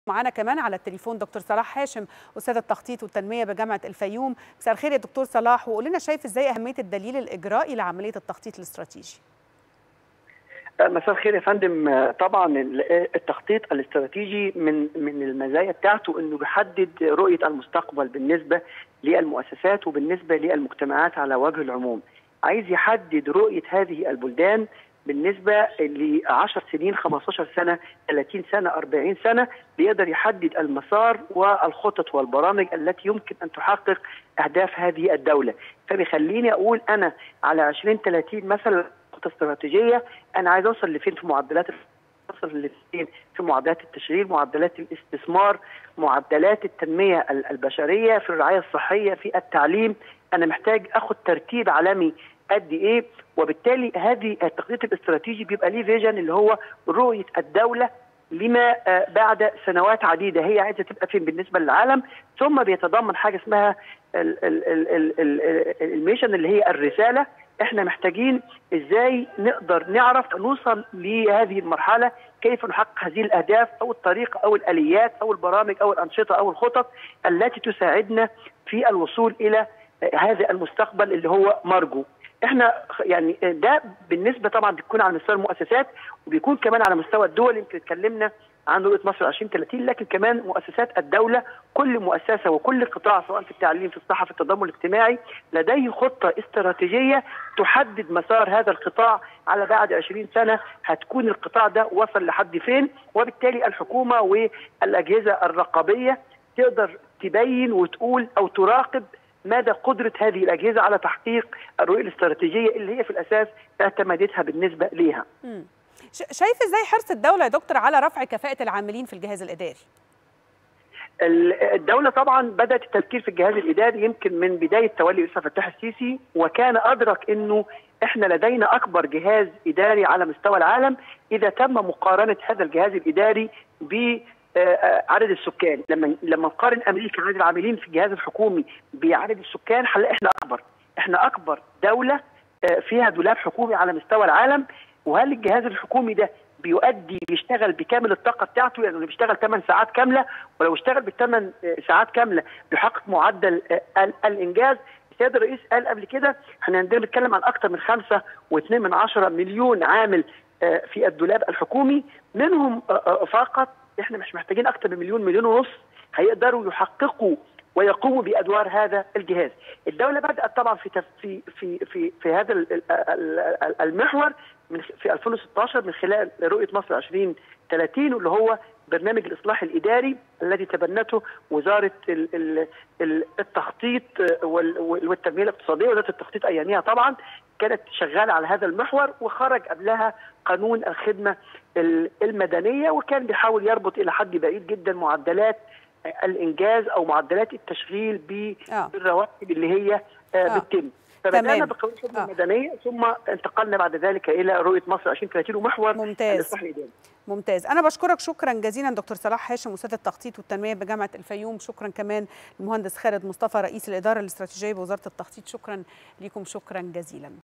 معانا كمان على التليفون دكتور صلاح هاشم استاذ التخطيط والتنميه بجامعه الفيوم مساء الخير يا دكتور صلاح وقول لنا شايف ازاي اهميه الدليل الاجرائي لعمليه التخطيط الاستراتيجي مساء الخير يا فندم طبعا التخطيط الاستراتيجي من من المزايا بتاعته انه بيحدد رؤيه المستقبل بالنسبه للمؤسسات وبالنسبه للمجتمعات على وجه العموم عايز يحدد رؤيه هذه البلدان بالنسبه ل 10 سنين 15 سنه 30 سنه 40 سنه بيقدر يحدد المسار والخطط والبرامج التي يمكن ان تحقق اهداف هذه الدوله فبيخليني اقول انا على 20 30 مثلا خطه استراتيجيه انا عايز اوصل لفين في معدلات اوصل لفين في معدلات التشغيل معدلات الاستثمار معدلات التنميه البشريه في الرعايه الصحيه في التعليم انا محتاج اخد ترتيب عالمي قد ايه وبالتالي هذه التخطيط الاستراتيجي بيبقى ليه فيجن اللي هو رؤيه الدوله لما بعد سنوات عديده هي عايزه تبقى فين بالنسبه للعالم ثم بيتضمن حاجه اسمها الميشن اللي هي الرساله احنا محتاجين ازاي نقدر نعرف نوصل لهذه المرحله كيف نحقق هذه الاهداف او الطريقه او الاليات او البرامج او الانشطه او الخطط التي تساعدنا في الوصول الى هذا المستقبل اللي هو مرجو احنا يعني ده بالنسبه طبعا بتكون على مستوى المؤسسات وبيكون كمان على مستوى الدول يمكن اتكلمنا عن رؤيه مصر 2030 لكن كمان مؤسسات الدوله كل مؤسسه وكل قطاع سواء في التعليم في الصحه في التضامن الاجتماعي لديه خطه استراتيجيه تحدد مسار هذا القطاع على بعد 20 سنه هتكون القطاع ده وصل لحد فين وبالتالي الحكومه والاجهزه الرقابيه تقدر تبين وتقول او تراقب مدى قدرة هذه الأجهزة على تحقيق الرؤية الاستراتيجية اللي هي في الأساس اعتمدتها بالنسبة ليها مم. شايف ازاي حرص الدولة يا دكتور على رفع كفاءة العاملين في الجهاز الإداري؟ الدولة طبعا بدأت التفكير في الجهاز الإداري يمكن من بداية تولي رئيس فتاح السيسي وكان أدرك أنه احنا لدينا أكبر جهاز إداري على مستوى العالم إذا تم مقارنة هذا الجهاز الإداري ب عدد السكان لما لما نقارن امريكا عدد العاملين في الجهاز الحكومي بعدد السكان هنلاقي احنا اكبر احنا اكبر دوله فيها دولاب حكومي على مستوى العالم وهل الجهاز الحكومي ده بيؤدي بيشتغل بكامل الطاقه بتاعته يعني بيشتغل 8 ساعات كامله ولو اشتغل بالثمان ساعات كامله بيحقق معدل الانجاز السيد الرئيس قال قبل كده احنا عندنا بنتكلم عن اكثر من 5.2 من عشرة مليون عامل في الدولاب الحكومي منهم فقط احنا مش محتاجين اكتر من مليون مليون ونص هيقدروا يحققوا ويقوموا بادوار هذا الجهاز. الدوله بدات طبعا في في في في, في هذا المحور من في 2016 من خلال رؤيه مصر 2030 واللي هو برنامج الاصلاح الاداري الذي تبنته وزاره التخطيط والتنميه الاقتصاديه وزاره التخطيط اياميها طبعا كانت شغاله على هذا المحور وخرج قبلها قانون الخدمه المدنيه وكان بيحاول يربط الى حد بعيد جدا معدلات الانجاز او معدلات التشغيل بالرواتب اللي هي بتتم فبدانا بقانون الخدمه المدنيه ثم انتقلنا بعد ذلك الى رؤيه مصر 2030 ومحور ممتاز الاصلاح الاداري ممتاز انا بشكرك شكرا جزيلا دكتور صلاح هاشم استاذ التخطيط والتنميه بجامعه الفيوم شكرا كمان المهندس خالد مصطفى رئيس الاداره الاستراتيجيه بوزاره التخطيط شكرا لكم شكرا جزيلا